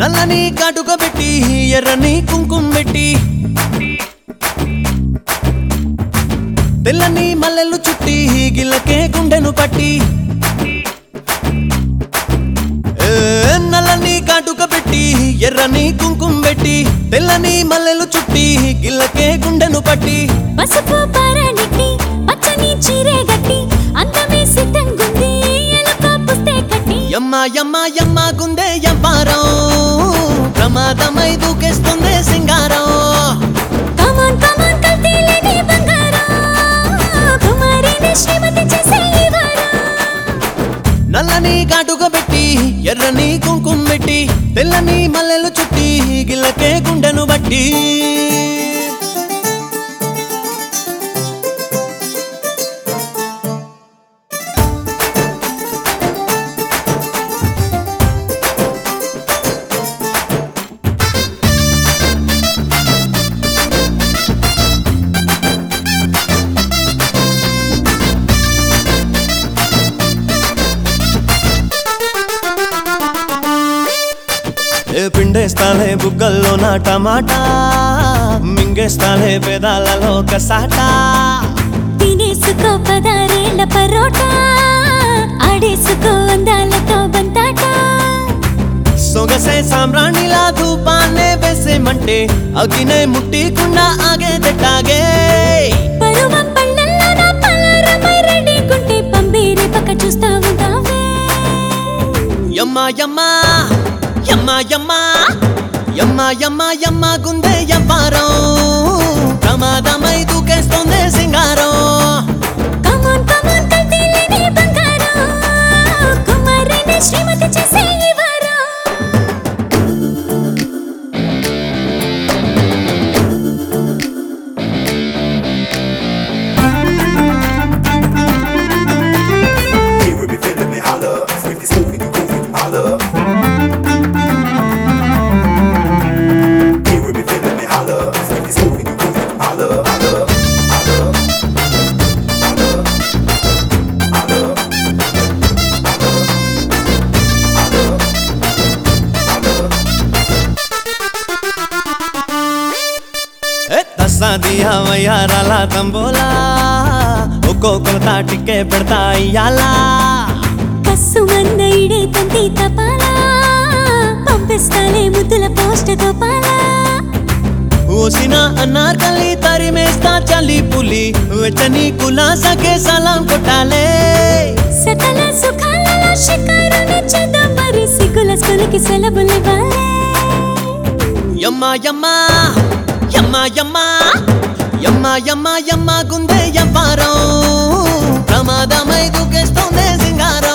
నల్లని కాటుక పెట్టి ఎర్రని కుంకుమ పెట్టి తెల్లని మల్లెలు చుట్టి గిల్లకే గుండెను పట్టి ఏ, నల్లని కాటుక పెట్టి ఎర్రని కుంకుమ పెట్టి తెల్లని మల్లెలు చుట్టి గిల్లకే గుండెను పట్టి పసుపు పారానికి పచ్చని చీరే గట్టి అందమే సిద్ధంగుంది ఎలుక పుస్తే కట్టి యమ్మ యమ్మ యమ్మ గుందే యవ్వారం ప్రమాదమై దూకేస్తుంది సింగారం కమాన్ కమాన్ కల్తీలేని బంగారం కుమారిని శ్రీమతి చేసే ఈ వారం. నల్లని కాటుక పెట్టి ఎర్రని కుంకుమ పెట్టి తెల్లని మల్లెలు చుట్టి గిల్లకే గుండెను బట్టి ఏ పిండేస్తాలే బుగ్గల్లో నా టమాటా మింగేస్తాలే పెదాలలో కసాటా తినేసుకో పదారేళ్ల పరోటా ఆడేసుకో అందాలతో బంతాట సొగసే సామ్రాణిలా ధూపాన్నే వేసేమంటే అగినే ముట్టికుండా ఆగేదెట్టాగే పరువం పళ్ళల్లో నా పలారమై రెడీగుంటే పంబేరే పక్క చూస్తా ఉంటావే యమ్మ యమ్మ యమ్మ యమ్మ యమ్మ యమ్మ యమ్మ గుందే యవ్వారం ప్రమాదమై దూకేస్తోంది సింగారం కమాన్ కమాన్ కల్తీలేని బంగారం కుమారిని శ్రీమతి చేసే ఈ వారం. Here we be feeling me holler. With this movie, you groovy, holler. Here we be feeling me holler. With this movie, you groovy, holler, holler, holler, holler, holler, ఏ తస్సా దియా వయ్యారాల తంబోలా ఒక్కొక్కరు తాటికే పెడతా ఇయ్యాలా కస్సు మన్న ఇడే తంతి తపాలా పంపిస్తాలే ముద్దుల పోస్ట్ గోపాలా ఊసిన అన్నార్కలి తరిమేస్తా చలి పులి వెచ్చని కులాసకే సలాం కొట్టాలే సకల సుఖాలలో షికారుని చేద్దాం మరి సిగ్గుల స్కూల్కి సెలవులివ్వాలే యమ్మ యమ్మ యమ్మ యమ్మ యమ్మ యమ్మ యమ్మ గుందే యవ్వారం ప్రమాదమై దూకేస్తోంది సింగారం